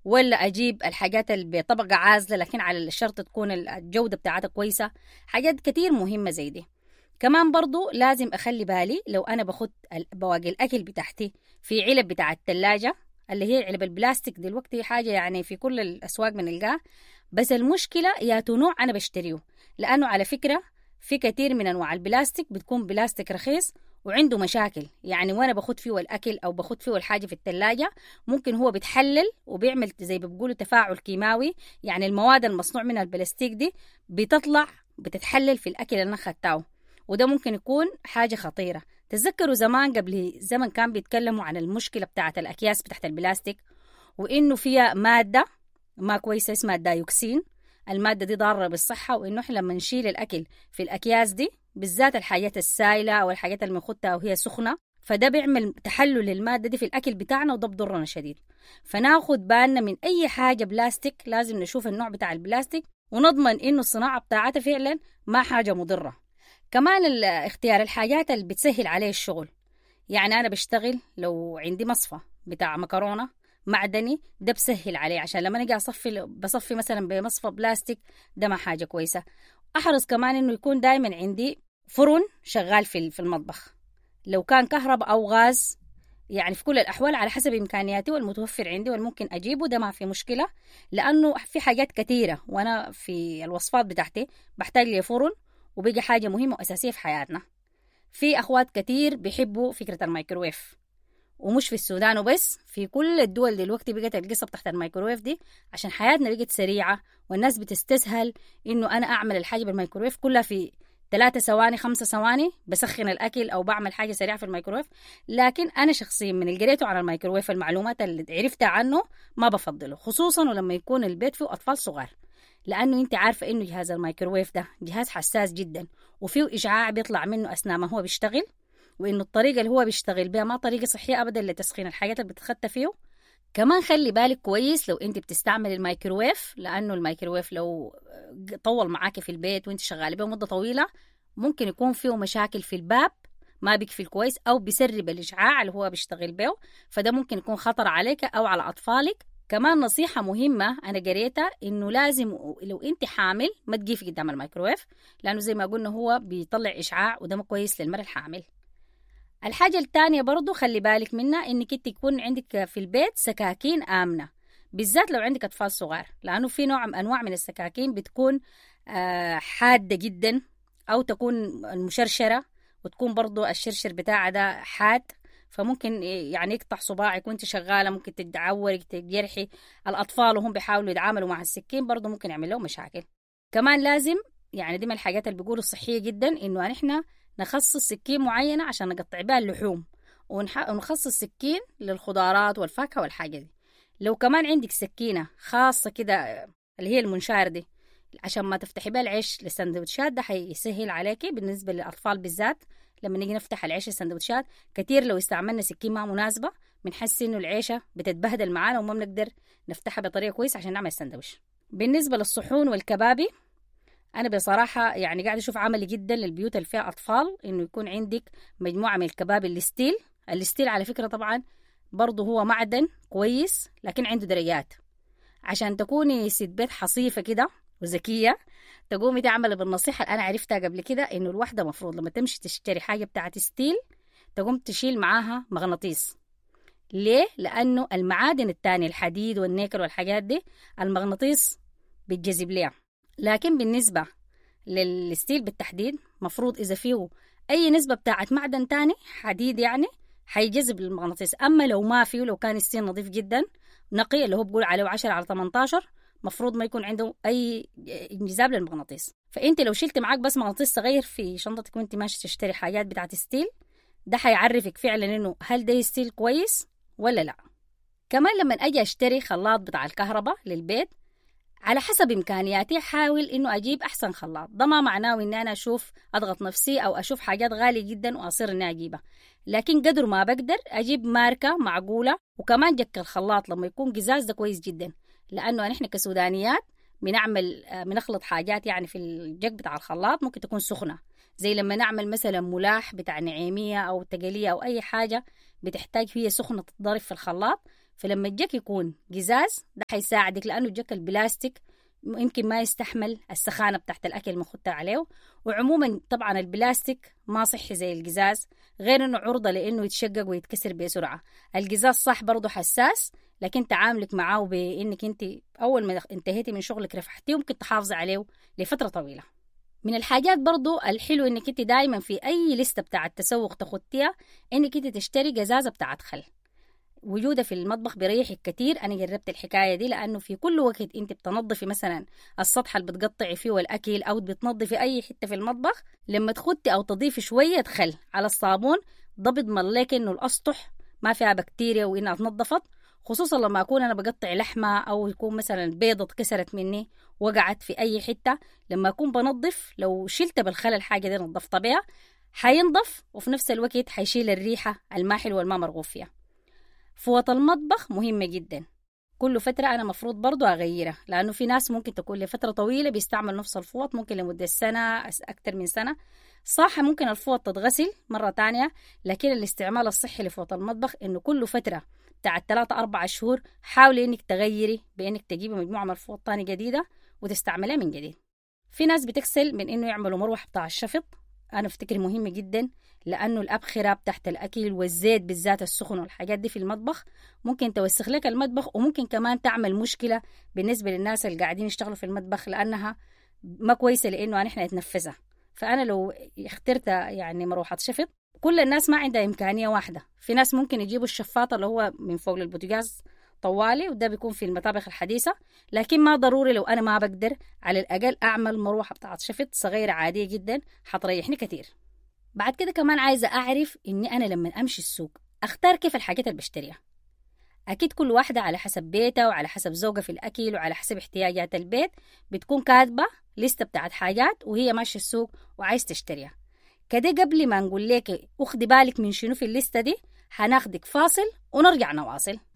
ولا اجيب الحاجات اللي بطبقه عازله لكن على الشرط تكون الجوده بتاعتها كويسه حاجات كتير مهمه زي دي كمان برضو لازم اخلي بالي لو انا باخد بواقي الاكل بتاعتي في علب بتاع الثلاجه اللي هي علب البلاستيك دلوقتي حاجه يعني في كل الاسواق بنلقاها بس المشكله يا نوع انا بشتريه لانه على فكره في كثير من انواع البلاستيك بتكون بلاستيك رخيص وعنده مشاكل يعني وانا باخد فيه الاكل او باخد فيه الحاجه في الثلاجه ممكن هو بيتحلل وبيعمل زي ما بيقولوا تفاعل كيماوي يعني المواد المصنوع منها البلاستيك دي بتطلع بتتحلل في الاكل اللي انا خدته وده ممكن يكون حاجه خطيره تذكروا زمان قبل زمن كان بيتكلموا عن المشكله بتاعه الاكياس بتاعت البلاستيك وانه فيها ماده ما كويسه اسمها الدايوكسين المادة دي ضارة بالصحة وإنه إحنا لما نشيل الأكل في الأكياس دي بالذات الحاجات السائلة أو الحاجات اللي بنخدها وهي سخنة فده بيعمل تحلل للمادة دي في الأكل بتاعنا وده بضرنا شديد فناخد بالنا من أي حاجة بلاستيك لازم نشوف النوع بتاع البلاستيك ونضمن إنه الصناعة بتاعتها فعلا ما حاجة مضرة كمان اختيار الحاجات اللي بتسهل عليه الشغل يعني أنا بشتغل لو عندي مصفى بتاع مكرونة معدني ده بسهل عليه عشان لما اجي اصفي بصفي مثلا بمصفى بلاستيك ده ما حاجه كويسه احرص كمان انه يكون دائما عندي فرن شغال في في المطبخ لو كان كهرباء او غاز يعني في كل الاحوال على حسب امكانياتي والمتوفر عندي والممكن اجيبه ده ما في مشكله لانه في حاجات كثيره وانا في الوصفات بتاعتي بحتاج لي فرن وبقي حاجه مهمه واساسيه في حياتنا في اخوات كثير بيحبوا فكره الميكروويف ومش في السودان وبس في كل الدول دلوقتي بقت القصة تحت الميكروويف دي عشان حياتنا بقت سريعة والناس بتستسهل إنه أنا أعمل الحاجة بالميكروويف كلها في ثلاثة ثواني خمسة ثواني بسخن الأكل أو بعمل حاجة سريعة في الميكروويف لكن أنا شخصيا من اللي قريته عن الميكروويف المعلومات اللي عرفتها عنه ما بفضله خصوصا ولما يكون البيت فيه أطفال صغار لأنه أنت عارفة إنه جهاز الميكروويف ده جهاز حساس جدا وفيه إشعاع بيطلع منه أثناء ما هو بيشتغل وإنه الطريقة اللي هو بيشتغل بها ما طريقة صحية أبدا لتسخين الحاجات اللي بتتخطى فيه كمان خلي بالك كويس لو انت بتستعمل الميكروويف لانه الميكروويف لو طول معاكي في البيت وانت شغاله به مده طويله ممكن يكون فيه مشاكل في الباب ما بيقفل كويس او بيسرب الاشعاع اللي هو بيشتغل به فده ممكن يكون خطر عليك او على اطفالك كمان نصيحة مهمة أنا قريتها إنه لازم لو أنت حامل ما تقيفي قدام الميكروويف لأنه زي ما قلنا هو بيطلع إشعاع وده مو كويس للمرأة الحامل الحاجة التانية برضو خلي بالك منها إنك انت يكون عندك في البيت سكاكين آمنة بالذات لو عندك أطفال صغار لأنه في نوع من أنواع من السكاكين بتكون حادة جدا أو تكون مشرشرة وتكون برضو الشرشر بتاعها ده حاد فممكن يعني يقطع صباعك وانت شغاله ممكن تتعورك تجرحي الاطفال وهم بيحاولوا يتعاملوا مع السكين برضه ممكن يعمل لهم مشاكل كمان لازم يعني دي من الحاجات اللي بيقولوا صحيه جدا انه نحن نخصص سكين معينة عشان نقطع بها اللحوم ونخصص سكين للخضارات والفاكهة والحاجة دي لو كمان عندك سكينة خاصة كده اللي هي المنشار دي عشان ما تفتحي بها العيش للسندوتشات ده حيسهل عليكي بالنسبة للأطفال بالذات لما نيجي نفتح العيش السندوتشات كتير لو استعملنا سكين ما مناسبة بنحس إنه العيشة بتتبهدل معانا وما بنقدر نفتحها بطريقة كويسة عشان نعمل سندوتش بالنسبة للصحون والكبابي انا بصراحه يعني قاعده اشوف عملي جدا للبيوت اللي فيها اطفال انه يكون عندك مجموعه من الكباب الستيل الستيل على فكره طبعا برضه هو معدن كويس لكن عنده درجات عشان تكوني ست بيت حصيفه كده وذكيه تقومي تعملي بالنصيحه اللي انا عرفتها قبل كده انه الواحده مفروض لما تمشي تشتري حاجه بتاعت ستيل تقوم تشيل معاها مغناطيس ليه؟ لأنه المعادن التانية الحديد والنيكل والحاجات دي المغناطيس بتجذب ليها لكن بالنسبة للستيل بالتحديد مفروض إذا فيه أي نسبة بتاعت معدن تاني حديد يعني حيجذب المغناطيس أما لو ما فيه لو كان الستيل نظيف جدا نقي اللي هو بقول عليه 10 على 18 مفروض ما يكون عنده أي انجذاب للمغناطيس فأنت لو شلت معاك بس مغناطيس صغير في شنطتك وأنت ماشي تشتري حاجات بتاعت ستيل ده حيعرفك فعلا إنه هل ده ستيل كويس ولا لا كمان لما أجي أشتري خلاط بتاع الكهرباء للبيت على حسب امكانياتي حاول انه اجيب احسن خلاط ده ما معناه اني انا اشوف اضغط نفسي او اشوف حاجات غاليه جدا واصير اني اجيبها لكن قدر ما بقدر اجيب ماركه معقوله وكمان جك الخلاط لما يكون قزاز ده كويس جدا لانه نحن كسودانيات بنعمل بنخلط حاجات يعني في الجك بتاع الخلاط ممكن تكون سخنه زي لما نعمل مثلا ملاح بتاع نعيميه او تقليه او اي حاجه بتحتاج هي سخنه تتضرب في الخلاط فلما الجك يكون قزاز ده حيساعدك لأنه الجك البلاستيك يمكن ما يستحمل السخانة بتاعت الأكل المخدة عليه وعموما طبعا البلاستيك ما صحي زي القزاز غير انه عرضة لانه يتشقق ويتكسر بسرعة القزاز صح برضه حساس لكن تعاملك معاه بانك انت اول ما انتهيتي من شغلك رفعتيه ممكن تحافظي عليه لفترة طويلة من الحاجات برضو الحلو انك انت دايما في اي لستة بتاعت تسوق تخطيها انك انت تشتري قزازة بتاعت خل وجودها في المطبخ بيريحك كتير انا جربت الحكايه دي لانه في كل وقت انت بتنظفي مثلا السطح اللي بتقطعي فيه الاكل او بتنظفي اي حته في المطبخ لما تخدي او تضيفي شويه خل على الصابون ده بيضمن لك انه الاسطح ما فيها بكتيريا وانها اتنظفت خصوصا لما اكون انا بقطع لحمه او يكون مثلا بيضه اتكسرت مني وقعت في اي حته لما اكون بنظف لو شلت بالخل الحاجه دي نظفت بها حينضف وفي نفس الوقت حيشيل الريحه الماحل والما مرغوب فيها فوط المطبخ مهمة جدا كل فترة أنا مفروض برضو أغيرها لأنه في ناس ممكن تكون لفترة طويلة بيستعمل نفس الفوط ممكن لمدة سنة أكثر من سنة صح ممكن الفوط تتغسل مرة تانية لكن الاستعمال الصحي لفوط المطبخ إنه كل فترة بتاعت ثلاثة أربعة شهور حاولي إنك تغيري بإنك تجيبي مجموعة من الفوط تاني جديدة وتستعملها من جديد في ناس بتكسل من إنه يعملوا مروحة بتاع الشفط أنا أفتكر مهم جدا لأنه الأبخرة بتاعت الأكل والزيت بالذات السخن والحاجات دي في المطبخ ممكن توسخ لك المطبخ وممكن كمان تعمل مشكلة بالنسبة للناس اللي قاعدين يشتغلوا في المطبخ لأنها ما كويسة لأنه نحن نتنفسها فأنا لو اخترت يعني مروحة شفط كل الناس ما عندها إمكانية واحدة في ناس ممكن يجيبوا الشفاط اللي هو من فوق البوتاجاز طوالي وده بيكون في المطابخ الحديثة لكن ما ضروري لو أنا ما بقدر على الأقل أعمل مروحة بتاعت شفط صغيرة عادية جدا حتريحني كتير بعد كده كمان عايزة أعرف إني أنا لما أمشي السوق أختار كيف الحاجات اللي بشتريها أكيد كل واحدة على حسب بيتها وعلى حسب ذوقها في الأكل وعلى حسب احتياجات البيت بتكون كاتبة لستة بتاعت حاجات وهي ماشية السوق وعايز تشتريها كده قبل ما نقول لك أخدي بالك من شنو في الليستة دي هناخدك فاصل ونرجع نواصل